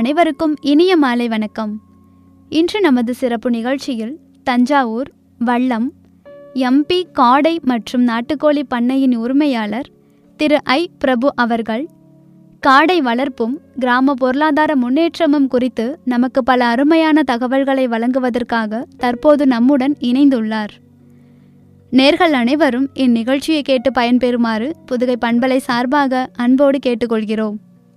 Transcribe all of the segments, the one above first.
அனைவருக்கும் இனிய மாலை வணக்கம் இன்று நமது சிறப்பு நிகழ்ச்சியில் தஞ்சாவூர் வள்ளம் எம்பி காடை மற்றும் நாட்டுக்கோழி பண்ணையின் உரிமையாளர் திரு ஐ பிரபு அவர்கள் காடை வளர்ப்பும் கிராம பொருளாதார முன்னேற்றமும் குறித்து நமக்கு பல அருமையான தகவல்களை வழங்குவதற்காக தற்போது நம்முடன் இணைந்துள்ளார் நேர்கள் அனைவரும் இந்நிகழ்ச்சியை கேட்டு பயன்பெறுமாறு புதுகை பண்பலை சார்பாக அன்போடு கேட்டுக்கொள்கிறோம்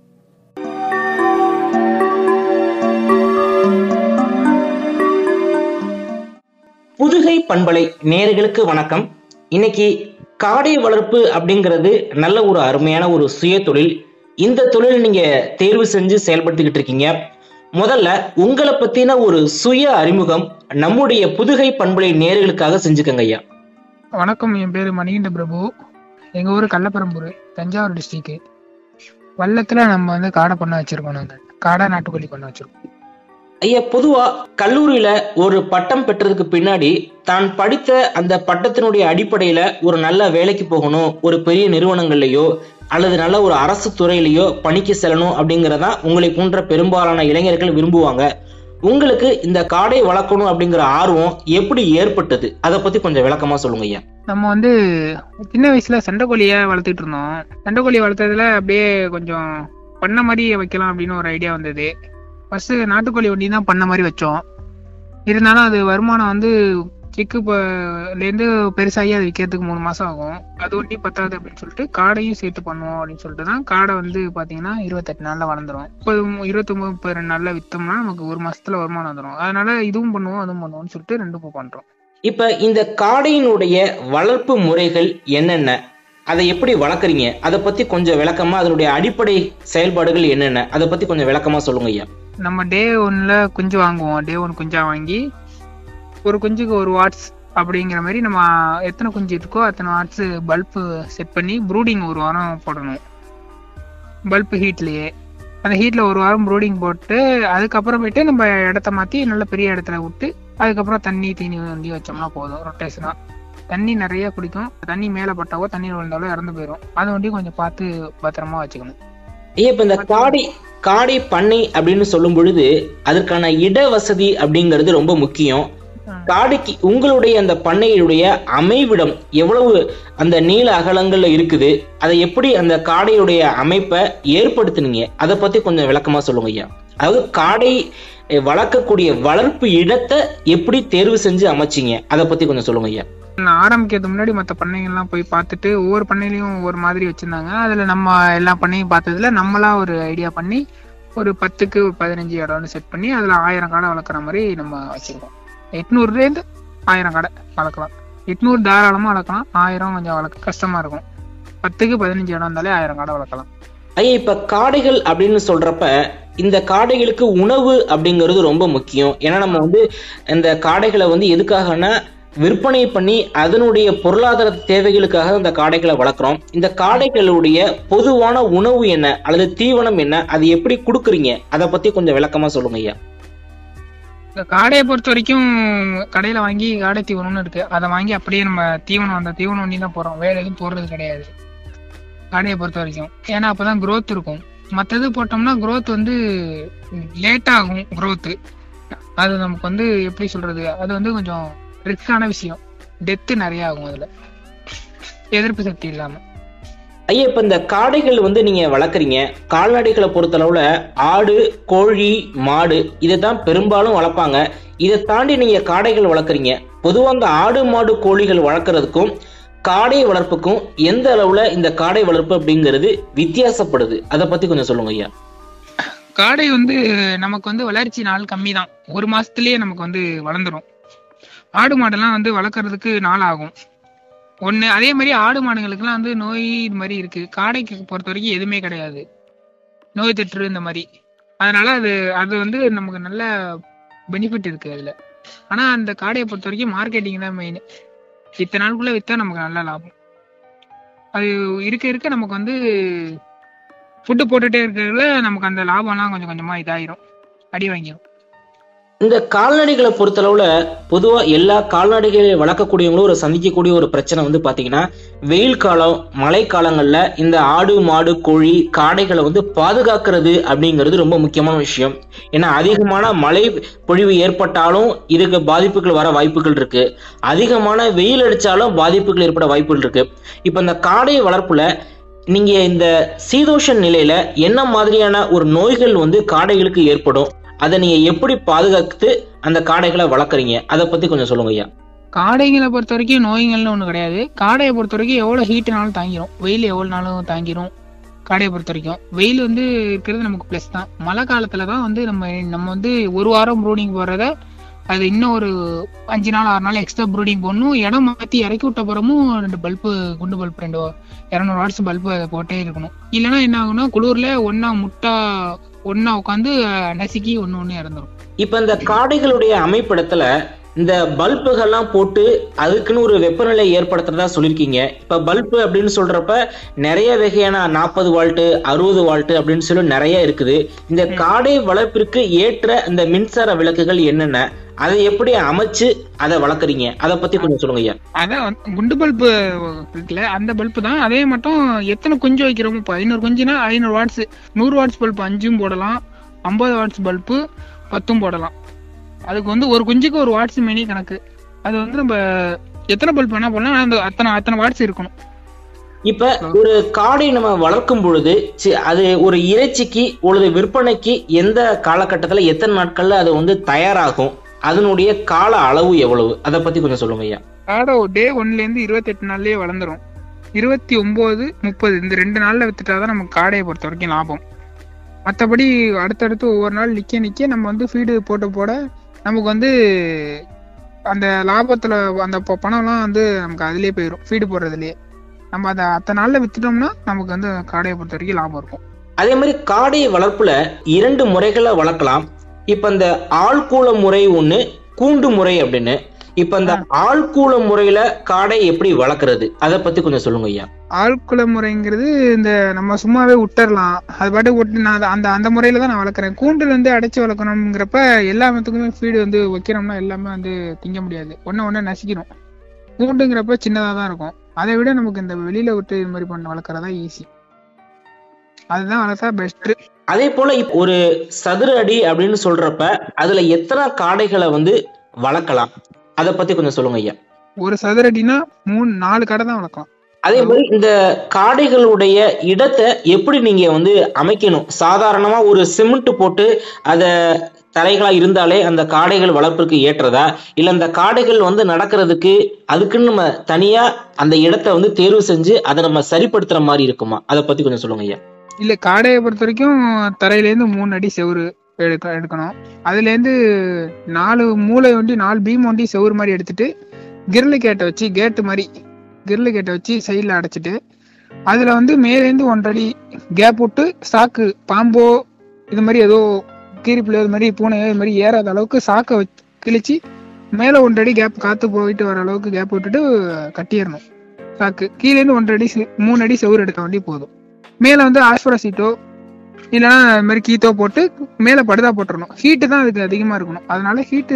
புதுகை பண்பலை நேர்களுக்கு வணக்கம் இன்னைக்கு காடை வளர்ப்பு அப்படிங்கிறது நல்ல ஒரு அருமையான ஒரு சுய தொழில் இந்த தொழில் நீங்க தேர்வு செஞ்சு செயல்படுத்திக்கிட்டு இருக்கீங்க முதல்ல உங்களை பத்தின ஒரு சுய அறிமுகம் நம்முடைய புதுகை பண்பலை நேர்களுக்காக செஞ்சுக்கங்க ஐயா வணக்கம் என் பேர் மணிகண்ட பிரபு எங்க ஊர் கள்ளப்பரம்பூர் தஞ்சாவூர் டிஸ்ட்ரிக்ட் வல்லத்துல நம்ம வந்து காடை பண்ண வச்சிருக்கோம் நாங்க காடை நாட்டுக்கோழி பண்ண வச்சிருக்கோம் ஐயா பொதுவா கல்லூரியில ஒரு பட்டம் பெற்றதுக்கு பின்னாடி தான் படித்த அந்த பட்டத்தினுடைய அடிப்படையில ஒரு நல்ல வேலைக்கு போகணும் ஒரு பெரிய நிறுவனங்கள்லயோ அல்லது நல்ல ஒரு அரசு துறையிலையோ பணிக்கு செல்லணும் அப்படிங்கறதா உங்களை போன்ற பெரும்பாலான இளைஞர்கள் விரும்புவாங்க உங்களுக்கு இந்த காடை வளர்க்கணும் அப்படிங்கிற ஆர்வம் எப்படி ஏற்பட்டது அதை பத்தி கொஞ்சம் விளக்கமா சொல்லுங்க ஐயா நம்ம வந்து சின்ன வயசுல சண்டைக்கோழிய வளர்த்துட்டு இருந்தோம் சண்டைக்கோழி வளர்த்ததுல அப்படியே கொஞ்சம் பண்ண மாதிரி வைக்கலாம் அப்படின்னு ஒரு ஐடியா வந்தது ஃபர்ஸ்ட் நாட்டுக்கோழி ஒண்டி தான் பண்ண மாதிரி வச்சோம் இருந்தாலும் அது வருமானம் வந்து சிக்கு இருந்து பெருசாகி அது விற்கிறதுக்கு மூணு மாசம் ஆகும் அது ஒண்டி பத்தாது அப்படின்னு சொல்லிட்டு காடையும் சேர்த்து பண்ணுவோம் அப்படின்னு சொல்லிட்டு தான் காடை வந்து பாத்தீங்கன்னா இருபத்தெட்டு நாள்ல வளர்ந்துரும் முப்பது இருபத்தொன்பது முப்பது ரெண்டு நாள்ல வித்தோம்னா நமக்கு ஒரு மாசத்துல வருமானம் வந்துடும் அதனால இதுவும் பண்ணுவோம் அதுவும் பண்ணுவோம்னு சொல்லிட்டு ரெண்டும் இப்போ பண்றோம் இப்ப இந்த காடையினுடைய வளர்ப்பு முறைகள் என்னென்ன அதை எப்படி வளர்க்குறீங்க அதை பத்தி கொஞ்சம் விளக்கமா அதனுடைய அடிப்படை செயல்பாடுகள் என்னென்ன அதை பத்தி கொஞ்சம் விளக்கமா சொல்லுங்க ஐயா நம்ம டே ஒன்ல குஞ்சு வாங்குவோம் டே ஒன் குஞ்சா வாங்கி ஒரு குஞ்சுக்கு ஒரு வாட்ஸ் அப்படிங்கிற மாதிரி நம்ம எத்தனை குஞ்சு இருக்கோ அத்தனை வாட்ஸ் பல்பு செட் பண்ணி ப்ரூடிங் ஒரு வாரம் போடணும் பல்ப் ஹீட்லயே அந்த ஹீட்ல ஒரு வாரம் ப்ரூடிங் போட்டு அதுக்கப்புறமேட்டு நம்ம இடத்த மாத்தி நல்ல பெரிய இடத்துல விட்டு அதுக்கப்புறம் தண்ணி தீனி வண்டி வச்சோம்னா போதும் ரொட்டேஷனா தண்ணி நிறைய குடிக்கும் தண்ணி மேல பட்டாவோ தண்ணி விழுந்தாலோ இறந்து போயிடும் அது வண்டி கொஞ்சம் பார்த்து பத்திரமா வச்சுக்கணும் ஐயா இப்ப இந்த காடை காடை பண்ணை அப்படின்னு சொல்லும் பொழுது அதற்கான இட வசதி அப்படிங்கிறது ரொம்ப முக்கியம் காடைக்கு உங்களுடைய அந்த பண்ணையுடைய அமைவிடம் எவ்வளவு அந்த நீள அகலங்கள்ல இருக்குது அதை எப்படி அந்த காடையுடைய அமைப்பை ஏற்படுத்துனீங்க அதை பத்தி கொஞ்சம் விளக்கமா சொல்லுங்க ஐயா அதாவது காடை அஹ், வளர்க்கக்கூடிய வளர்ப்பு இடத்தை எப்படி தேர்வு செஞ்சு அமைச்சீங்க அதை பத்தி கொஞ்சம் சொல்லுங்க ஐயா நான் ஆரம்பிக்கிறதுக்கு முன்னாடி மற்ற பண்ணைகள்லாம் போய் பார்த்துட்டு ஒவ்வொரு பண்ணையிலையும் ஒவ்வொரு மாதிரி வச்சிருந்தாங்க அதுல நம்ம எல்லா பண்ணையும் பார்த்ததுல நம்மளா ஒரு ஐடியா பண்ணி ஒரு பத்துக்கு ஒரு பதினஞ்சு இடம்னு செட் பண்ணி அதுல ஆயிரம் காடை வளர்க்குற மாதிரி நம்ம வச்சிருக்கோம் எட்நூறுலேருந்து ஆயிரம் காடை வளர்க்கலாம் எட்நூறு தாராளமா வளர்க்கலாம் ஆயிரம் கொஞ்சம் வளர்க்க கஷ்டமா இருக்கும் பத்துக்கு பதினஞ்சு இடம் இருந்தாலே ஆயிரம் காடை வளர்க்கலாம் ஐயா இப்ப காடைகள் அப்படின்னு சொல்றப்ப இந்த காடைகளுக்கு உணவு அப்படிங்கிறது ரொம்ப முக்கியம் ஏன்னா நம்ம வந்து இந்த காடைகளை வந்து எதுக்காகனா விற்பனை பண்ணி அதனுடைய பொருளாதார தேவைகளுக்காக இந்த காடைகளை வளர்க்குறோம் இந்த காடைகளுடைய பொதுவான உணவு என்ன அல்லது தீவனம் என்ன அது எப்படி கொடுக்குறீங்க அதை பத்தி கொஞ்சம் விளக்கமா சொல்லுங்க ஐயா இந்த காடையை பொறுத்த வரைக்கும் கடையில வாங்கி காடை தீவனம்னு இருக்கு அதை வாங்கி அப்படியே நம்ம தீவனம் அந்த தீவனம் ஒண்ணி தான் போறோம் வேற எதுவும் போடுறது கிடையாது காடையை பொறுத்த வரைக்கும் ஏன்னா அப்பதான் growth இருக்கும் மற்றது போட்டோம்னா growth வந்து லேட் ஆகும் growth அது நமக்கு வந்து எப்படி சொல்றது அது வந்து கொஞ்சம் ரிஸ்கான விஷயம் டெத்து நிறைய ஆகும் அதுல எதிர்ப்பு சக்தி இல்லாம ஐயா இப்ப இந்த காடைகள் வந்து நீங்க வளர்க்குறீங்க கால்நடைகளை பொறுத்தளவுல ஆடு கோழி மாடு இதை தான் பெரும்பாலும் வளர்ப்பாங்க இதை தாண்டி நீங்க காடைகள் வளர்க்குறீங்க பொதுவா இந்த ஆடு மாடு கோழிகள் வளர்க்குறதுக்கும் காடை வளர்ப்புக்கும் எந்த அளவுல இந்த காடை வளர்ப்பு அப்படிங்கிறது வித்தியாசப்படுது அதை பத்தி கொஞ்சம் சொல்லுங்க ஐயா காடை வந்து நமக்கு வந்து வளர்ச்சி நாள் கம்மி தான் ஒரு மாசத்துலயே நமக்கு வந்து வளர்ந்துரும் ஆடு மாடெல்லாம் வந்து வளர்க்கறதுக்கு நாள் ஆகும் ஒண்ணு அதே மாதிரி ஆடு மாடுகளுக்குலாம் வந்து நோய் இது மாதிரி இருக்கு காடைக்கு பொறுத்த வரைக்கும் எதுவுமே கிடையாது நோய் தொற்று இந்த மாதிரி அதனால அது அது வந்து நமக்கு நல்ல பெனிஃபிட் இருக்கு அதுல ஆனா அந்த காடையை பொறுத்த வரைக்கும் மார்க்கெட்டிங் தான் மெயின் இத்தனை நாளுக்குள்ள வித்தா நமக்கு நல்ல லாபம் அது இருக்க இருக்க நமக்கு வந்து ஃபுட்டு போட்டுட்டே இருக்கிறதுல நமக்கு அந்த லாபம்லாம் கொஞ்சம் கொஞ்சமா இதாயிரும் அடி வாங்கிடும் இந்த கால்நடைகளை பொறுத்தளவுல பொதுவா எல்லா கால்நடைகளை வளர்க்கக்கூடியவங்களும் ஒரு சந்திக்கக்கூடிய ஒரு பிரச்சனை வந்து பாத்தீங்கன்னா வெயில் காலம் மழை காலங்கள்ல இந்த ஆடு மாடு கோழி காடைகளை வந்து பாதுகாக்கிறது அப்படிங்கிறது ரொம்ப முக்கியமான விஷயம் ஏன்னா அதிகமான மழை பொழிவு ஏற்பட்டாலும் இதுக்கு பாதிப்புகள் வர வாய்ப்புகள் இருக்கு அதிகமான வெயில் அடிச்சாலும் பாதிப்புகள் ஏற்பட வாய்ப்புகள் இருக்கு இப்ப இந்த காடை வளர்ப்புல நீங்க இந்த சீதோஷ நிலையில என்ன மாதிரியான ஒரு நோய்கள் வந்து காடைகளுக்கு ஏற்படும் அதை நீங்க எப்படி பாதுகாத்து அந்த காடைகளை வளர்க்குறீங்க அதை பத்தி கொஞ்சம் சொல்லுங்க ஐயா காடைகளை பொறுத்த வரைக்கும் நோய்கள்னு ஒண்ணு கிடையாது காடையை பொறுத்த வரைக்கும் எவ்வளவு ஹீட்னாலும் தாங்கிரும் வெயில் எவ்வளவு நாளும் தாங்கிரும் காடையை பொறுத்த வரைக்கும் வெயில் வந்து இருக்கிறது நமக்கு ப்ளஸ் தான் மழை காலத்துல தான் வந்து நம்ம நம்ம வந்து ஒரு வாரம் ப்ரூடிங் போடுறத அது இன்னும் ஒரு அஞ்சு நாள் ஆறு நாள் எக்ஸ்ட்ரா ப்ரூடிங் போடணும் இடம் மாத்தி இறக்கி விட்ட பிறமும் ரெண்டு பல்பு குண்டு பல்ப் ரெண்டு இரநூறு வாட்ஸ் பல்பு போட்டே இருக்கணும் இல்லைன்னா என்ன ஆகும்னா குளிர்ல ஒண்ணா முட்டா ஒண்ணா உட்காந்து நசுக்கி ஒண்ணு ஒண்ணு இறந்துரும் இப்ப இந்த காடைகளுடைய அமைப்பிடத்துல இந்த பல்புகள்லாம் போட்டு அதுக்குன்னு ஒரு வெப்பநிலை ஏற்படுத்துறதா சொல்லியிருக்கீங்க இப்ப பல்பு அப்படின்னு சொல்றப்ப நிறைய வகையான நாற்பது வால்ட்டு அறுபது வால்ட்டு அப்படின்னு சொல்லி நிறைய இருக்குது இந்த காடை வளர்ப்பிற்கு ஏற்ற இந்த மின்சார விளக்குகள் என்னென்ன அதை எப்படி அமைச்சு அதை வளர்க்குறீங்க அதை பத்தி கொஞ்சம் சொல்லுங்க ஐயா அதான் வந்து குண்டு பல்பு இருக்குல்ல அந்த பல்பு தான் அதே மட்டும் எத்தனை குஞ்சு வைக்கிறோமோ இப்போ ஐநூறு குஞ்சுனா ஐநூறு வாட்ஸ் நூறு வாட்ஸ் பல்பு அஞ்சும் போடலாம் ஐம்பது வாட்ஸ் பல்பு பத்தும் போடலாம் அதுக்கு வந்து ஒரு குஞ்சுக்கு ஒரு வாட்ஸ் மினி கணக்கு அது வந்து நம்ம எத்தனை பல்ப் வேணா போடலாம் ஆனா அந்த அத்தனை அத்தனை வாட்ஸ் இருக்கணும் இப்ப ஒரு காடை நம்ம வளர்க்கும் பொழுது சி- அது ஒரு இறைச்சிக்கு ஒரு விற்பனைக்கு எந்த காலகட்டத்துல எத்தனை நாட்கள்ல அது வந்து தயாராகும் அதனுடைய கால அளவு எவ்வளவு அதை பத்தி கொஞ்சம் சொல்லுங்க ஐயா காடை டே ஒன்ல இருந்து இருபத்தெட்டு நாள்லயே வளர்ந்துரும் இருபத்தி ஒன்பது முப்பது இந்த ரெண்டு நாள்ல வித்துட்டாதான் நமக்கு காடையை பொறுத்த வரைக்கும் லாபம் மற்றபடி அடுத்தடுத்து ஒவ்வொரு நாள் நிக்க நிக்க நம்ம வந்து ஃபீடு போட்டு போட நமக்கு வந்து அந்த லாபத்துல அந்த ப- பணம்லாம் வந்து நமக்கு அதுலயே போயிடும் ஃபீடு போடுறதுலயே நம்ம அதை அத்தனை நாள்ல வித்துட்டோம்னா நமக்கு வந்து காடையை பொறுத்த வரைக்கும் லாபம் இருக்கும் அதே மாதிரி காடை வளர்ப்புல இரண்டு முறைகளை வளர்க்கலாம் இப்ப இந்த ஆள்கூள முறை ஒண்ணு கூண்டு முறை அப்படின்னு இப்ப இந்த ஆள்கூள முறையில காடை எப்படி வளர்க்கறது அதை பத்தி கொஞ்சம் சொல்லுங்க ஐயா ஆழ்குல முறைங்கிறது இந்த நம்ம சும்மாவே விட்டுறலாம் அது பாட்டு விட்டு நான் அதை- அந்த அந்த முறையில தான் நான் வளர்க்குறேன் கூண்டுல இருந்து அடைச்சு வளர்க்கணுங்கிறப்ப எல்லாத்துக்குமே ஃபீடு வந்து வைக்கிறோம்னா எல்லாமே வந்து திங்க முடியாது ஒண்ணு ஒண்ணு நசிக்கணும் கூண்டுங்கிறப்ப சின்னதா தான் இருக்கும் அதை விட நமக்கு இந்த வெளியில விட்டு இது மாதிரி பண்ண வளர்க்குறதா ஈஸி அதுதான் வளர்த்தா பெஸ்ட் அதே போல இப்ப ஒரு சதுர அடி அப்படின்னு சொல்றப்ப அதுல எத்தனை காடைகளை வந்து வளர்க்கலாம் அதை பத்தி கொஞ்சம் சொல்லுங்க ஐயா ஒரு சதுரடினா மூணு நாலு கடை தான் வளர்க்கலாம் அதே மாதிரி இந்த காடைகளுடைய இடத்தை எப்படி நீங்க வந்து அமைக்கணும் சாதாரணமா ஒரு சிமெண்ட் போட்டு அத தரைகளா இருந்தாலே அந்த காடைகள் வளர்ப்புக்கு ஏற்றதா இல்ல அந்த காடைகள் வந்து நடக்கிறதுக்கு அதுக்குன்னு நம்ம தனியா அந்த இடத்தை வந்து தேர்வு செஞ்சு அதை நம்ம சரிப்படுத்துற மாதிரி இருக்குமா அதை பத்தி கொஞ்சம் சொல்லுங்க ஐயா இல்ல காடையை பொறுத்த வரைக்கும் தரையில இருந்து மூணு அடி செவுரு எடுக்க எடுக்கணும் அதுல இருந்து நாலு மூளை ஒண்டி நாலு பீம் ஒண்டி செவுரு மாதிரி எடுத்துட்டு கிரில் கேட்டை வச்சு கேட்டு மாதிரி கிரில் கேட்டை வச்சு சைடில் அடைச்சிட்டு அதுல வந்து மேலேருந்து ஒன்றரை கேப் விட்டு சாக்கு பாம்போ இது மாதிரி ஏதோ கீரிப்புலையோ இது மாதிரி பூனையோ இது மாதிரி ஏறாத அளவுக்கு சாக்கை வச்சு கிழிச்சு மேலே ஒன்றரை கேப் காத்து போயிட்டு வர அளவுக்கு கேப் விட்டுட்டு கட்டிடணும் சாக்கு கீழேருந்து ஒன்றரை அடி செ- மூணு அடி செவுரு எடுக்க வேண்டி போதும் மேலே வந்து ஆஸ்பரா சீட்டோ இல்லைன்னா இது மாதிரி கீத்தோ போட்டு மேலே படுதா போட்டுறணும் ஹீட்டு தான் அதுக்கு அதிகமாக இருக்கணும் அதனால ஹீட்டு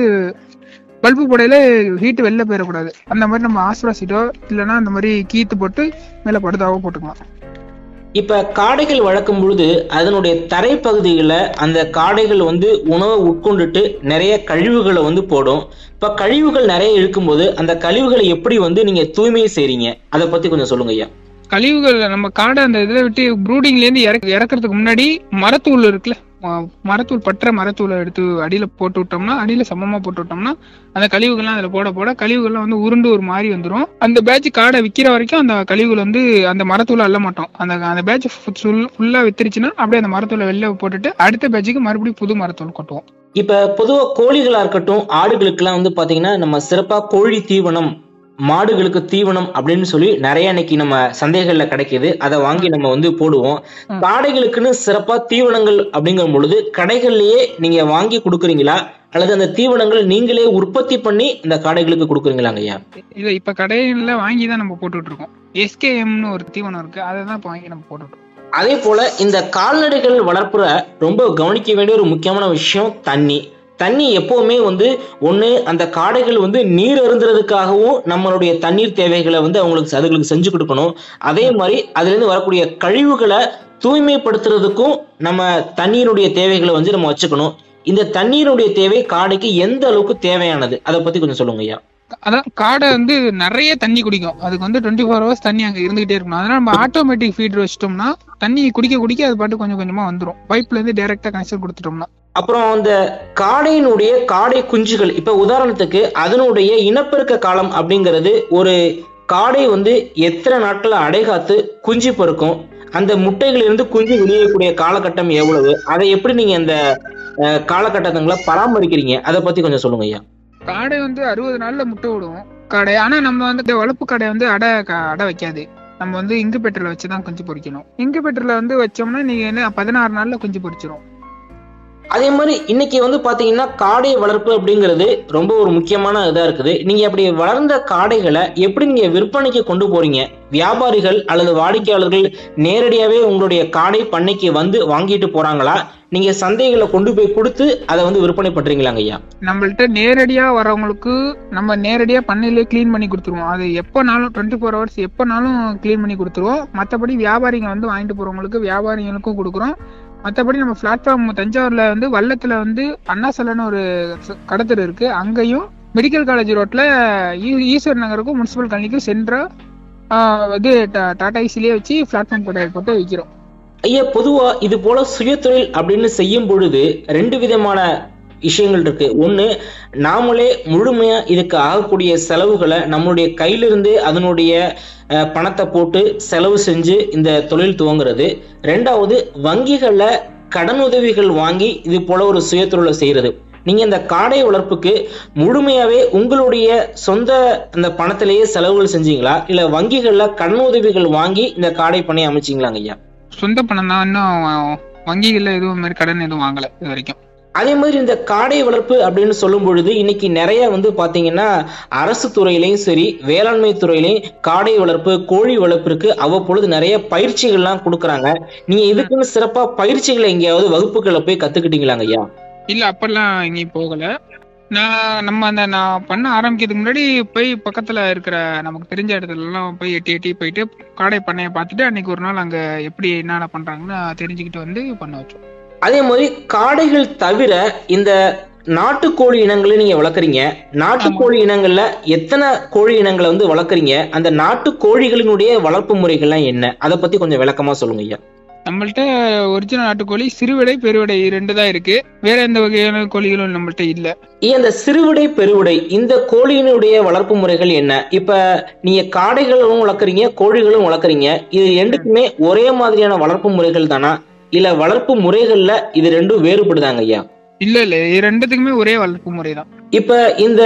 பல்பு போடையில ஹீட்டு வெளில போயிடக்கூடாது அந்த மாதிரி நம்ம ஆஸ்பரா சீட்டோ இல்லைன்னா அந்த மாதிரி கீத்து போட்டு மேலே படுதாவோ போட்டுக்கலாம் இப்ப காடைகள் வளர்க்கும் பொழுது அதனுடைய தரைப்பகுதியில அந்த காடைகள் வந்து உணவை உட்கொண்டுட்டு நிறைய கழிவுகளை வந்து போடும் இப்ப கழிவுகள் நிறைய இருக்கும்போது அந்த கழிவுகளை எப்படி வந்து நீங்க தூய்மை செய்றீங்க அதை பத்தி கொஞ்சம் சொல்லுங்க ஐயா கழிவுகள் நம்ம காடை அந்த இதை விட்டு ப்ரூடிங்ல இருந்து இறக்க இறக்கறதுக்கு முன்னாடி மரத்தூள் இருக்குல்ல ம- மரத்தூள் பற்ற மரத்தூளை எடுத்து அடியில போட்டு விட்டோம்னா அடியில சமமா போட்டு விட்டோம்னா அந்த கழிவுகள்லாம் அதுல போட போட கழிவுகள்லாம் வந்து உருண்டு ஒரு மாதிரி வந்துரும் அந்த பேட்ச் காடை விக்கிற வரைக்கும் அந்த கழிவுகள் வந்து அந்த மரத்தூளை அள்ள மாட்டோம் அந்த அந்த பேட்ச் ஃபுல்லா வித்துருச்சுன்னா அப்படியே அந்த மரத்தூளை வெளில போட்டுட்டு அடுத்த பேட்சுக்கு மறுபடியும் புது மரத்தூள் கொட்டுவோம் இப்ப பொதுவா கோழிகளா இருக்கட்டும் ஆடுகளுக்கெல்லாம் வந்து பாத்தீங்கன்னா நம்ம சிறப்பா கோழி தீவனம் மாடுகளுக்கு தீவனம் அப்படின்னு சொல்லி நிறைய இன்னைக்கு நம்ம சந்தைகள்ல கிடைக்குது அதை வாங்கி நம்ம வந்து போடுவோம் ம். காடைகளுக்குன்னு சிறப்பா தீவனங்கள் அப்படிங்கிற பொழுது கடைகள்லயே நீங்க வாங்கி கொடுக்குறீங்களா அல்லது அந்த தீவனங்கள் நீங்களே உற்பத்தி பண்ணி இந்த காடைகளுக்கு கொடுக்குறீங்களாங்க ஐயா இல்ல இப்ப கடையில வாங்கி தான் நம்ம போட்டுட்டு இருக்கோம் எஸ்கேஎம்னு ஒரு தீவனம் இருக்கு அதை தான் இப்ப வாங்கி நம்ம போட்டுட்டு இருக்கோம் அதே போல இந்த கால்நடைகள் வளர்ப்புற ரொம்ப கவனிக்க வேண்டிய ஒரு முக்கியமான விஷயம் தண்ணி தண்ணி எப்பவுமே வந்து ஒண்ணு அந்த காடைகள் வந்து நீர் அருந்துறதுக்காகவும் நம்மளுடைய தண்ணீர் தேவைகளை வந்து அவங்களுக்கு அதுகளுக்கு செஞ்சு கொடுக்கணும் அதே மாதிரி அதுல இருந்து வரக்கூடிய கழிவுகளை தூய்மைப்படுத்துறதுக்கும் நம்ம தண்ணீருடைய தேவைகளை வந்து நம்ம வச்சுக்கணும் இந்த தண்ணீருடைய தேவை காடைக்கு எந்த அளவுக்கு தேவையானது அதை பத்தி கொஞ்சம் சொல்லுங்க ஐயா அதான் காடை வந்து நிறைய தண்ணி குடிக்கும் அதுக்கு வந்து டுவெண்ட்டி ஃபோர் ஹவர்ஸ் தண்ணி அங்க இருந்துகிட்டே இருக்கணும் அதனால நம்ம ஆட்டோமேட்டிக் ஃபீடர் வச்சிட்டோம்னா தண்ணி குடிக்க குடிக்க அது பாட்டு கொஞ்சம் கொஞ்சமா வந்துரும் பைப்ல இருந்து டைரக்டா கனெக்ஷன் கொடுத்துட்டோம்னா அப்புறம் அந்த காடையினுடைய காடை குஞ்சுகள் இப்ப உதாரணத்துக்கு அதனுடைய இனப்பெருக்க காலம் அப்படிங்கிறது ஒரு காடை வந்து எத்தனை நாட்கள் அடைகாத்து குஞ்சு பொறுக்கும் அந்த முட்டைகளிலிருந்து குஞ்சு வெளியேறக்கூடிய காலகட்டம் எவ்வளவு அதை எப்படி நீங்க அந்த அஹ், காலகட்டங்களை பராமரிக்கிறீங்க அதை பத்தி கொஞ்சம் சொல்லுங்க ஐயா காடை வந்து அறுபது நாள்ல முட்டை விடும் காடை ஆனா நம்ம வந்து இந்த வளர்ப்பு காடை வந்து அடை க- அடை வைக்காது நம்ம வந்து இங்கு பெட்டர்ல வச்சுதான் குஞ்சு பொரிக்கணும் இங்கு பெட்டர்ல வந்து வச்சோம்னா நீங்க என்ன பதினாறு நாள்ல குஞ்சு பொரிச்சிரும் அதே மாதிரி இன்னைக்கு வந்து பாத்தீங்கன்னா காடை வளர்ப்பு அப்படிங்கிறது ரொம்ப ஒரு முக்கியமான இதா இருக்குது நீங்க அப்படி வளர்ந்த காடைகளை எப்படி நீங்க விற்பனைக்கு கொண்டு போறீங்க வியாபாரிகள் அல்லது வாடிக்கையாளர்கள் நேரடியாவே உங்களுடைய காடை பண்ணைக்கு வந்து வாங்கிட்டு போறாங்களா நீங்க சந்தைகளை கொண்டு போய் கொடுத்து அதை வந்து விற்பனை பண்றீங்களாங்க ஐயா நம்மள்ட்ட நேரடியா வரவங்களுக்கு நம்ம நேரடியா பண்ணையிலே க்ளீன் பண்ணி கொடுத்துருவோம் அது எப்போனாலும் டுவெண்ட்டி ஃபோர் ஹவர்ஸ் எப்போனாலும் க்ளீன் பண்ணி கொடுத்துருவோம் மற்றபடி வியாபாரிங்க வந்து வாங்கிட்டு போறவங்களுக்கு வியாபாரிகளுக்கும் கொடுக்குறோம் மற்றபடி நம்ம பிளாட்ஃபார்ம் தஞ்சாவூர்ல வந்து வல்லத்துல வந்து அண்ணாசலன்னு ஒரு ச- கடத்தல் இருக்கு அங்கேயும் மெடிக்கல் காலேஜ் ரோட்ல ஈ- ஈஸ்வர் நகருக்கும் முனிசிபல் கல்விக்கும் சென்ற இது டா- டாடா ஐசிலேயே வச்சு பிளாட்ஃபார்ம் கடை போட்டு விற்கிறோம் ஐயா பொதுவா இது போல சுயதொழில் அப்படின்னு செய்யும் பொழுது ரெண்டு விதமான விஷயங்கள் இருக்கு ஒண்ணு நாமளே முழுமையா இதுக்கு ஆகக்கூடிய செலவுகளை நம்மளுடைய கையிலிருந்து அதனுடைய அஹ், பணத்தை போட்டு செலவு செஞ்சு இந்த தொழில் துவங்குறது ரெண்டாவது வங்கிகள்ல கடன் உதவிகள் வாங்கி இது போல ஒரு சுயதொழிலை செய்யறது நீங்க இந்த காடை வளர்ப்புக்கு முழுமையாவே உங்களுடைய சொந்த அந்த பணத்திலேயே செலவுகள் செஞ்சீங்களா இல்ல வங்கிகள்ல கடன் உதவிகள் வாங்கி இந்த காடை பண்ணி அமைச்சீங்களாங்க ஐயா சொந்த பணம் தான் இன்னும் வங்கிகள்ல எதுவும் மாதிரி கடன் எதுவும் வாங்கல இது வரைக்கும் அதே மாதிரி இந்த காடை வளர்ப்பு அப்படின்னு சொல்லும் பொழுது இன்னைக்கு நிறைய வந்து பாத்தீங்கன்னா அரசு துறையிலையும் சரி வேளாண்மை துறையிலையும் காடை வளர்ப்பு கோழி வளர்ப்பிற்கு அவ்வப்பொழுது நிறைய பயிற்சிகள்லாம் கொடுக்குறாங்க நீங்க இதுக்குன்னு சிறப்பா பயிற்சிகளை எங்கேயாவது வகுப்புகளை போய் கத்துக்கிட்டீங்களாங்க ஐயா இல்ல அப்பெல்லாம் எங்கேயும் போகல நான் நம்ம அந்த நான் பண்ண ஆரம்பிக்கிறதுக்கு முன்னாடி போய் பக்கத்துல இருக்கிற நமக்கு தெரிஞ்ச இடத்துல எல்லாம் போய் எட்டி எட்டி போயிட்டு காடை பண்ணைய பார்த்துட்டு அன்னைக்கு ஒரு நாள் அங்க எப்படி என்னென்ன பண்றாங்கன்னு தெரிஞ்சுக்கிட்டு வந்து பண்ண வச்சோம் அதே மாதிரி காடைகள் தவிர இந்த நாட்டுக்கோழி இனங்களை நீங்க வளர்க்குறீங்க நாட்டுக்கோழி இனங்கள்ல எத்தனை கோழி இனங்களை வந்து வளர்க்குறீங்க அந்த நாட்டு கோழிகளினுடைய வளர்ப்பு முறைகள்லாம் என்ன அதை பத்தி கொஞ்சம் விளக்கமா சொல்லுங்க ஐயா நம்மள்ட்ட ஒரிஜினல் நாட்டுக்கோழி சிறுவிடை பெருவிடை ரெண்டு தான் இருக்கு வேற எந்த வகையான கோழிகளும் நம்மள்ட்ட இல்ல ஏன் இந்த சிறுவிடை பெருவிடை இந்த கோழியினுடைய வளர்ப்பு முறைகள் என்ன இப்ப நீங்க காடைகளும் வளர்க்குறீங்க கோழிகளும் வளர்க்குறீங்க இது ரெண்டுக்குமே ஒரே மாதிரியான வளர்ப்பு முறைகள் தானா இல்ல வளர்ப்பு முறைகள்ல இது ரெண்டும் வேறுபடுதாங்க ஐயா இல்ல இல்ல இது ரெண்டுத்துக்குமே ஒரே வளர்ப்பு முறை தான் இப்ப இந்த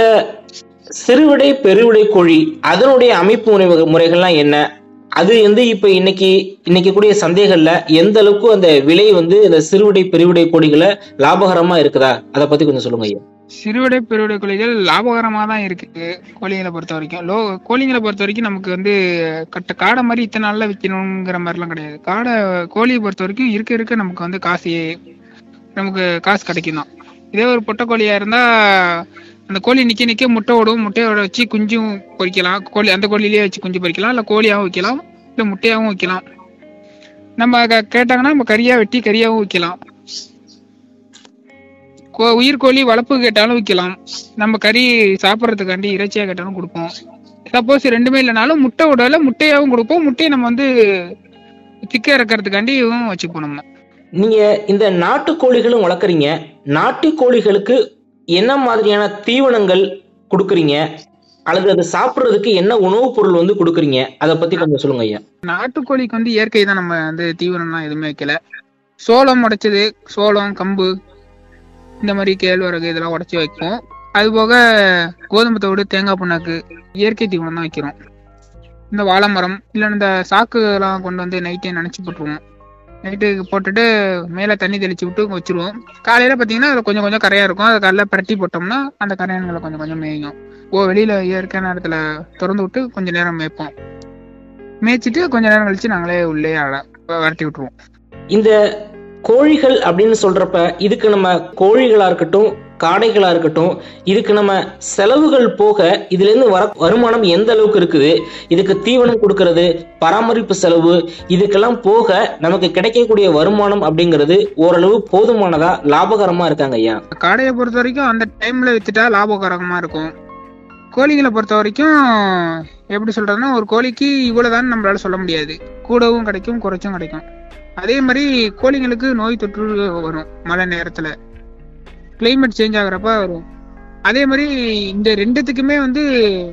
சிறுவிடை பெருவிடை கோழி அதனுடைய அமைப்பு முறை முறைகள்லாம் என்ன அது வந்து இப்ப இன்னைக்கு இன்னைக்கு கூடிய சந்தைகள்ல எந்த அளவுக்கு அந்த விலை வந்து இந்த சிறுவிடை பெருவிடை கோழிகளை லாபகரமா இருக்குதா அதை பத்தி கொஞ்சம் சொல்லுங்க ஐயா சிறுவிடை பெருவிடை கோழிகள் லாபகரமா தான் இருக்கு கோழிகளை பொறுத்த வரைக்கும் லோ கோழிங்களை பொறுத்த வரைக்கும் நமக்கு வந்து கட்ட காடை மாதிரி இத்தனை நாள்ல விற்கணுங்கிற மாதிரிலாம் கிடையாது காடை கோழியை பொறுத்த வரைக்கும் இருக்க இருக்க நமக்கு வந்து காசு நமக்கு காசு கிடைக்கும் தான் இதே ஒரு பொட்டை கோழியா இருந்தா அந்த கோழி நிக்க நிக்க முட்டை விடும் முட்டையோட வச்சு குஞ்சும் பொரிக்கலாம் கோழி அந்த கோழிலேயே வச்சு குஞ்சு பொரிக்கலாம் இல்ல கோழியாவும் வைக்கலாம் இல்ல முட்டையாவும் வைக்கலாம் நம்ம க- கேட்டாங்கன்னா நம்ம கறியா வெட்டி கறியாவும் வைக்கலாம் கோ- உயிர் கோழி வளர்ப்பு கேட்டாலும் விற்கலாம் நம்ம கறி சாப்பிட்றதுக்காண்டி இறைச்சியா கேட்டாலும் கொடுப்போம் சப்போஸ் ரெண்டுமே இல்லைனாலும் முட்டை விடல முட்டையாவும் கொடுப்போம் முட்டையை நம்ம வந்து திக்க இறக்கறதுக்காண்டியும் வச்சுப்போம் நம்ம நீங்க இந்த நாட்டு கோழிகளும் வளர்க்குறீங்க நாட்டு கோழிகளுக்கு என்ன மாதிரியான தீவனங்கள் கொடுக்குறீங்க அல்லது அது சாப்பிடுறதுக்கு என்ன உணவுப் பொருள் வந்து கொடுக்குறீங்க அதை பத்தி கொஞ்சம் சொல்லுங்க ஐயா நாட்டுக்கோழிக்கு வந்து இயற்கை தான் நம்ம வந்து தீவனம்லாம் எதுவுமே வைக்கல சோளம் உடைச்சது சோளம் கம்பு இந்த மாதிரி கேழ்வரகு இதெல்லாம் உடைச்சி வைப்போம் அது போக கோதுமை தவிடு தேங்காய் புண்ணாக்கு இயற்கை தீவனம் தான் வைக்கிறோம் இந்த வாழை மரம் இல்லை இந்த சாக்கு எல்லாம் கொண்டு வந்து நைட்டே நினைச்சு போட்டுருவோம் நைட்டு போட்டுட்டு மேலே தண்ணி தெளிச்சு விட்டு வச்சிருவோம் காலையில பார்த்தீங்கன்னா அதில் கொஞ்சம் கொஞ்சம் கரையா இருக்கும் அதை காலைல பிரட்டி போட்டோம்னா அந்த கரையான்களை கொஞ்சம் கொஞ்சம் மேயும் ஓ வெளியில இயற்கை நேரத்துல திறந்து விட்டு கொஞ்ச நேரம் மேய்ப்போம் மேய்ச்சிட்டு கொஞ்ச நேரம் கழிச்சு நாங்களே உள்ளே அட- விரட்டி விட்டுருவோம் இந்த கோழிகள் அப்படின்னு சொல்றப்ப இதுக்கு நம்ம கோழிகளா இருக்கட்டும் காடைகளா இருக்கட்டும் இதுக்கு நம்ம செலவுகள் போக இதுல இருந்து வர வருமானம் எந்த அளவுக்கு இருக்குது இதுக்கு தீவனம் கொடுக்கறது பராமரிப்பு செலவு இதுக்கெல்லாம் போக நமக்கு கிடைக்கக்கூடிய வருமானம் அப்படிங்கிறது ஓரளவு போதுமானதா லாபகரமா இருக்காங்க ஐயா காடையை பொறுத்த வரைக்கும் அந்த டைம்ல வித்துட்டா லாபகரமா இருக்கும் கோழிகளை பொறுத்த வரைக்கும் எப்படி சொல்றதுன்னா ஒரு கோழிக்கு இவ்வளவுதான் நம்மளால சொல்ல முடியாது கூடவும் கிடைக்கும் குறைச்சும் கிடைக்கும் அதே மாதிரி கோழிங்களுக்கு நோய் தொற்று வரும் மழை நேரத்துல கிளைமேட் சேஞ்ச் ஆகுறப்ப வரும் அதே மாதிரி இந்த ரெண்டுத்துக்குமே வந்து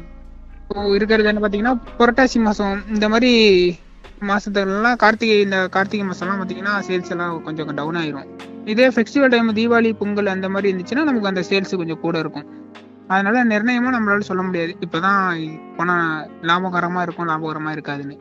இப்போ இருக்கிறது என்ன பாத்தீங்கன்னா புரட்டாசி மாசம் இந்த மாதிரி மாசத்துலலாம் கார்த்திகை இந்த கார்த்திகை மாசம்லாம் பாத்தீங்கன்னா சேல்ஸ் எல்லாம் கொஞ்சம் டவுன் ஆயிரும் இதே ஃபெஸ்டிவல் டைம் தீபாவளி பொங்கல் அந்த மாதிரி இருந்துச்சுன்னா நமக்கு அந்த சேல்ஸ் கொஞ்சம் கூட இருக்கும் அதனால நிர்ணயமா நம்மளால சொல்ல முடியாது இப்பதான் பணம் லாபகரமா இருக்கும் லாபகரமா இருக்காதுன்னு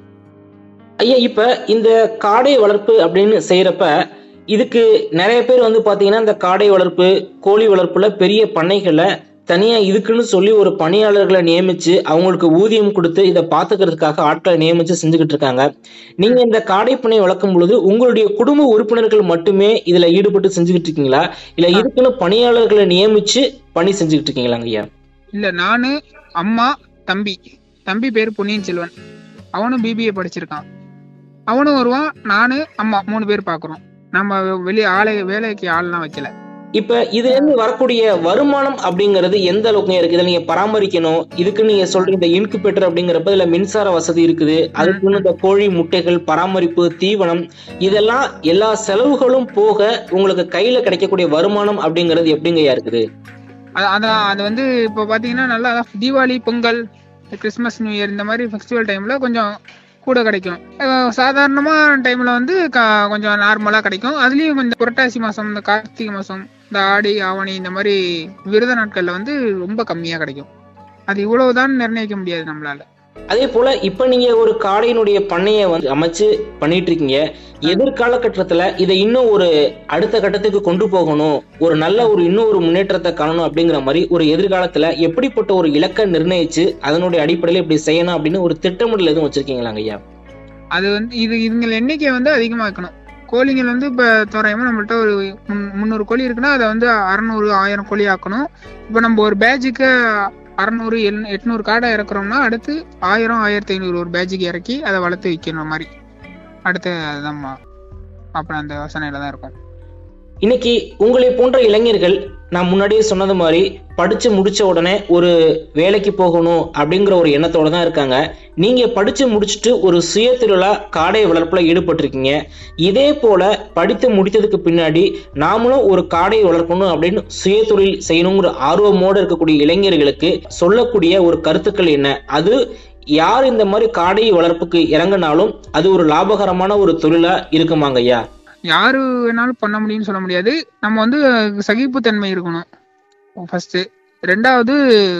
ஐயா இப்ப இந்த காடை வளர்ப்பு அப்படின்னு செய்யறப்ப இதுக்கு நிறைய பேர் வந்து பாத்தீங்கன்னா இந்த காடை வளர்ப்பு கோழி வளர்ப்புல பெரிய பண்ணைகள்ல தனியா இதுக்குன்னு சொல்லி ஒரு பணியாளர்களை நியமிச்சு அவங்களுக்கு ஊதியம் கொடுத்து இதை பாத்துக்கிறதுக்காக ஆட்களை நியமிச்சு செஞ்சுக்கிட்டு இருக்காங்க நீங்க இந்த காடை பண்ணை வளர்க்கும் பொழுது உங்களுடைய குடும்ப உறுப்பினர்கள் மட்டுமே இதுல ஈடுபட்டு செஞ்சுக்கிட்டு இருக்கீங்களா இல்ல இதுக்குன்னு பணியாளர்களை நியமிச்சு பணி செஞ்சுக்கிட்டு இருக்கீங்களாங்க ஐயா இல்ல நானு அம்மா தம்பி தம்பி பேரு பொன்னியின் செல்வன் அவனும் பிபிஏ படிச்சிருக்கான் அவனும் வருவான் நானு அம்மா மூணு பேர் பாக்குறோம் நம்ம வெளியே ஆளை வேலைக்கு ஆள்லாம் வைக்கல இப்ப இதுல இருந்து வரக்கூடிய வருமானம் அப்படிங்கிறது எந்த அளவுக்கு இருக்கு இதை நீங்க பராமரிக்கணும் இதுக்கு நீங்க சொல்றீங்க இந்த இன்குபேட்டர் அப்படிங்கிறப்ப இதுல மின்சார வசதி இருக்குது அதுக்குன்னு இந்த கோழி முட்டைகள் பராமரிப்பு தீவனம் இதெல்லாம் எல்லா செலவுகளும் போக உங்களுக்கு கையில கிடைக்கக்கூடிய வருமானம் அப்படிங்கிறது எப்படிங்கய்யா இருக்குது அது- அதான் அது வந்து இப்போ பாத்தீங்கன்னா நல்லா Deepavali Pongal Christmas New Year இந்த மாதிரி ஃபெஸ்டிவல் டைம்ல கொஞ்சம் கூட கிடைக்கும் அஹ் சாதாரணமா டைம்ல வந்து க- கொஞ்சம் நார்மலா கிடைக்கும் அதுலயும் கொஞ்சம் புரட்டாசி மாசம் இந்த கார்த்திகை மாசம் இந்த ஆடி ஆவணி இந்த மாதிரி விரத நாட்கள்ல வந்து ரொம்ப கம்மியா கிடைக்கும் அது இவ்வளவுதான் நிர்ணயிக்க முடியாது நம்மளால அதே போல இப்ப நீங்க ஒரு காடையினுடைய பண்ணைய வந்து அமைச்சு பண்ணிட்டு இருக்கீங்க எதிர்கால கட்டத்துல இதை இன்னும் ஒரு அடுத்த கட்டத்துக்கு கொண்டு போகணும் ஒரு நல்ல ஒரு இன்னும் ஒரு முன்னேற்றத்தை காணணும் அப்படிங்கிற மாதிரி ஒரு எதிர்காலத்துல எப்படிப்பட்ட ஒரு இலக்கை நிர்ணயிச்சு அதனுடைய அடிப்படையில இப்படி செய்யணும் அப்படின்னு ஒரு திட்டமிடல் எதுவும் வச்சிருக்கீங்களாங்க ஐயா அது வந்து இது இதுங்கள எண்ணிக்கை வந்து அதிகமாக்கணும் கோழிகள் வந்து இப்ப தோராயமா நம்மள்ட்ட ஒரு முன்- முந்நூறு கோழி இருக்குன்னா அதை வந்து அறநூறு ஆயிரம் கோழி ஆக்கணும் இப்ப நம்ம ஒரு பேட்சுக்கு அறநூறு எட்நூறு காடை இறக்குறோம்னா அடுத்து ஆயிரம் ஆயிரத்தி ஐநூறு ஒரு பேட்சுக்கு இறக்கி அதை வளர்த்து விற்கிற மாதிரி அடுத்து அதுதான்மா அப்புறம் அந்த யோசனையில தான் இருக்கும் இன்னைக்கு உங்களை போன்ற இளைஞர்கள் நான் முன்னாடியே சொன்னது மாதிரி படிச்சு முடிச்ச உடனே ஒரு வேலைக்கு போகணும் அப்படிங்கிற ஒரு எண்ணத்தோட தான் இருக்காங்க நீங்க படிச்சு முடிச்சுட்டு ஒரு சுயதொழிலா காடை வளர்ப்புல ஈடுபட்டிருக்கீங்க இதே போல படித்து முடித்ததுக்கு பின்னாடி நாமளும் ஒரு காடை வளர்க்கணும் அப்படின்னு சுயதொழில் செய்யணுங்கிற ஆர்வமோடு இருக்கக்கூடிய இளைஞர்களுக்கு சொல்லக்கூடிய ஒரு கருத்துக்கள் என்ன அது யார் இந்த மாதிரி காடை வளர்ப்புக்கு இறங்கினாலும் அது ஒரு லாபகரமான ஒரு தொழிலா இருக்குமாங்க ஐயா யாரு வேணாலும் பண்ண முடியும்னு சொல்ல முடியாது நம்ம வந்து சகிப்புத்தன்மை இருக்கணும் ஃபர்ஸ்ட் ரெண்டாவது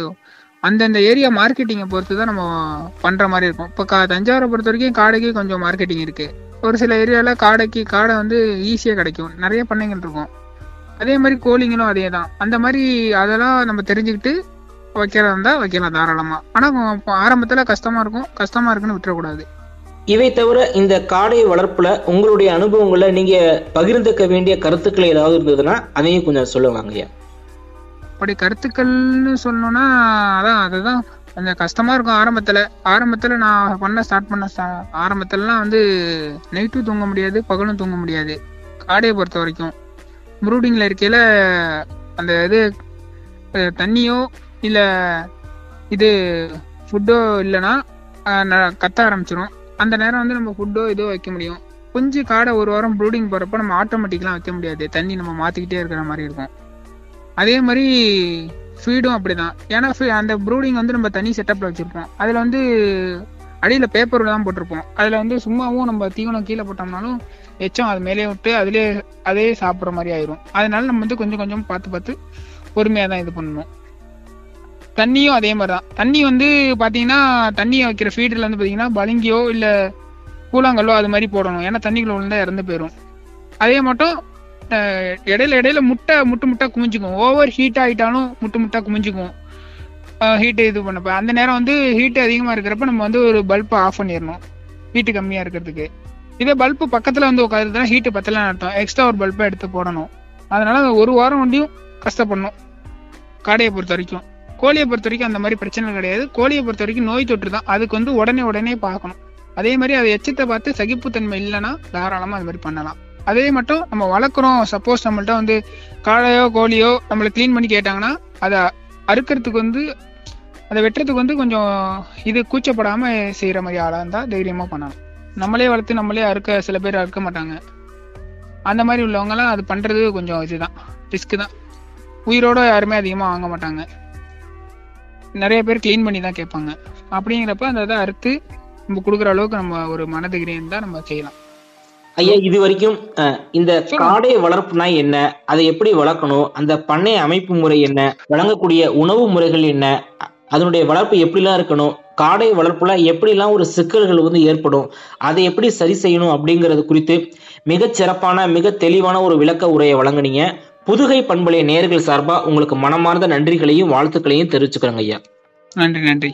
அந்தந்த ஏரியா மார்க்கெட்டிங்கை பொறுத்து தான் நம்ம பண்ற மாதிரி இருக்கும் இப்போ கா தஞ்சாவூரை பொறுத்த வரைக்கும் காடைக்கு கொஞ்சம் மார்க்கெட்டிங் இருக்கு ஒரு சில ஏரியால காடைக்கு காடை வந்து ஈஸியா கிடைக்கும் நிறைய பண்ணைகள் இருக்கும் அதே மாதிரி கோழிங்களும் அதே தான் அந்த மாதிரி அதெல்லாம் நம்ம தெரிஞ்சுக்கிட்டு வைக்கிறதா இருந்தா வைக்கலாம் தாராளமா ஆனா இப்போ ஆரம்பத்துல கஷ்டமா இருக்கும் கஷ்டமா இருக்குன்னு விட்டுறக்கூடாது இவை தவிர இந்த காடை வளர்ப்புல உங்களுடைய அனுபவங்களை நீங்க பகிர்ந்துக்க வேண்டிய கருத்துக்கள் ஏதாவது இருந்ததுன்னா அதையும் கொஞ்சம் சொல்லுவாங்க ஐயா அப்படி கருத்துக்கள்னு சொல்லணும்னா அதான் அதுதான் கொஞ்சம் கஷ்டமா இருக்கும் ஆரம்பத்துல ஆரம்பத்துல நான் பண்ண ஸ்டார்ட் பண்ண start- ஆரம்பத்துலலாம் வந்து நைட்டும் தூங்க முடியாது பகலும் தூங்க முடியாது காடையை பொறுத்த வரைக்கும் ப்ரூடிங்ல இருக்கையில அந்த இது அஹ், தண்ணியோ இல்ல இது ஃபுட்டோ இல்லைன்னா அஹ், ந- கத்த ஆரம்பிச்சிரும் அந்த நேரம் வந்து நம்ம ஃபுட்டோ இதோ வைக்க முடியும் கொஞ்சம் காடை ஒரு வாரம் ப்ரூடிங் போறப்ப நம்ம ஆட்டோமேட்டிக்லாம் வைக்க முடியாது தண்ணி நம்ம மாத்திக்கிட்டே இருக்கிற மாதிரி இருக்கும் அதே மாதிரி ஃபீடும் அப்படிதான் ஏன்னா fe- அந்த ப்ரூடிங் வந்து நம்ம தனி செட்டப்ல வச்சிருப்போம் அதுல வந்து அடியில பேப்பர் தான் போட்டிருப்போம் அதுல வந்து சும்மாவும் நம்ம தீவனம் கீழே போட்டோம்னாலும் எச்சம் அது மேலே விட்டு அதுலயே அதே சாப்பிட்ற மாதிரி ஆயிரும் அதனால நம்ம வந்து கொஞ்சம் கொஞ்சம் பார்த்து பார்த்து பொறுமையா தான் இது பண்ணணும் தண்ணியும் அதே மாதிரி தான் தண்ணி வந்து பாத்தீங்கன்னா தண்ணியை வைக்கிற ஃபீடர்ல வந்து பாத்தீங்கன்னா பளிங்கியோ இல்ல கூழாங்கல்லோ அது மாதிரி போடணும் ஏன்னா தண்ணிக்குள்ள விழுந்தா இறந்து போயிடும் அதே மட்டும் அஹ், இடையில இடையில முட்டை முட்டு முட்டா குமிஞ்சுக்கும் ஓவர் ஹீட் ஆயிட்டாலும் முட்டு முட்டா குமிஞ்சுக்கும் ஹீட் இது பண்ணப்ப அந்த நேரம் வந்து ஹீட் அதிகமா இருக்கிறப்ப நம்ம வந்து ஒரு பல்பை ஆஃப் பண்ணிடணும் ஹீட்டு கம்மியா இருக்கிறதுக்கு இதே பல்பு பக்கத்துல வந்து உட்காந்துதுன்னா ஹீட்டு பத்தலன்னு அர்த்தம் எக்ஸ்ட்ரா ஒரு பல்பை எடுத்து போடணும் அதனால அந்த ஒரு வாரம் வண்டியும் கஷ்டப்படணும் காடையை பொறுத்த வரைக்கும் கோழியை பொறுத்த வரைக்கும் அந்த மாதிரி பிரச்சனை கிடையாது கோழியை பொறுத்த வரைக்கும் நோய் தொற்று தான் அதுக்கு வந்து உடனே உடனே பார்க்கணும் அதே மாதிரி அது எச்சத்தை பார்த்து சகிப்புத்தன்மை இல்லைன்னா தாராளமா அது மாதிரி பண்ணலாம் அதே மட்டும் நம்ம வளர்க்குறோம் சப்போஸ் நம்மள்ட்ட வந்து காளையோ கோழியோ நம்மளை க்ளீன் பண்ணி கேட்டாங்கன்னா அதை அறுக்கிறதுக்கு வந்து அதை வெட்டுறதுக்கு வந்து கொஞ்சம் இது கூச்சப்படாம செய்யற மாதிரி ஆளா இருந்தா தைரியமா பண்ணலாம் நம்மளே வளர்த்து நம்மளே அறுக்க சில பேர் அறுக்க மாட்டாங்க அந்த மாதிரி உள்ளவங்கலாம் அது பண்றது கொஞ்சம் இதுதான் ரிஸ்க் தான் உயிரோட யாருமே அதிகமா வாங்க மாட்டாங்க நிறைய பேர் க்ளீன் பண்ணி தான் கேட்பாங்க அப்படிங்கிறப்ப அந்த இதை அறுத்து நம்ம கொடுக்குற அளவுக்கு நம்ம ஒரு மனதைரியம் தான் நம்ம செய்யலாம் ஐயா இது வரைக்கும் அஹ், இந்த காடை வளர்ப்புனா என்ன அதை எப்படி வளர்க்கணும் அந்த பண்ணை அமைப்பு முறை என்ன வழங்கக்கூடிய உணவு முறைகள் என்ன அ- அதனுடைய வளர்ப்பு எப்படிலாம் இருக்கணும் காடை வளர்ப்புல எப்படிலாம் ஒரு சிக்கல்கள் வந்து ஏற்படும் அதை எப்படி சரி செய்யணும் அப்படிங்கிறது குறித்து மிகச் சிறப்பான மிக தெளிவான ஒரு விளக்க உரையை வழங்குனீங்க புதுகை பண்பலைய நேர்கள் சார்பா உங்களுக்கு மனமார்ந்த நன்றிகளையும் வாழ்த்துக்களையும் தெரிவிச்சுக்கிறேங்க ஐயா நன்றி நன்றி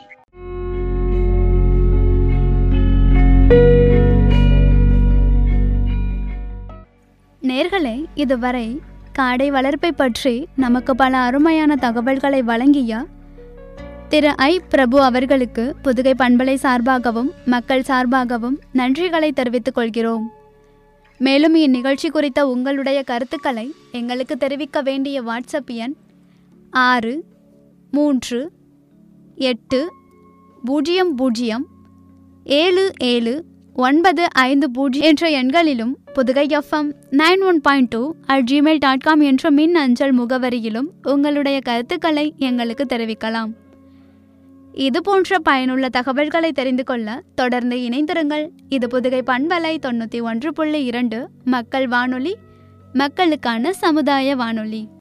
நேர்களே இதுவரை காடை வளர்ப்பை பற்றி நமக்கு பல அருமையான தகவல்களை வழங்கிய திரு ஐ பிரபு அவர்களுக்கு புதுகை பண்பலை சார்பாகவும் மக்கள் சார்பாகவும் நன்றிகளை தெரிவித்துக் கொள்கிறோம் மேலும் இந்நிகழ்ச்சி குறித்த உங்களுடைய கருத்துக்களை எங்களுக்கு தெரிவிக்க வேண்டிய வாட்ஸ்அப் எண் ஆறு மூன்று எட்டு பூஜ்ஜியம் பூஜ்ஜியம் ஏழு ஏழு ஒன்பது ஐந்து பூஜ்ஜியம் என்ற எண்களிலும் Pudugai FM nine one point two at Gmail dot com என்ற மின் அஞ்சல் முகவரியிலும் உங்களுடைய கருத்துக்களை எங்களுக்கு தெரிவிக்கலாம் இது போன்ற பயனுள்ள தகவல்களை தெரிந்து கொள்ள தொடர்ந்து இணைந்திருங்கள் இது புதுகை பண்பலை தொண்ணூற்றி ஒன்று புள்ளி இரண்டு மக்கள் வானொலி மக்களுக்கான சமுதாய வானொலி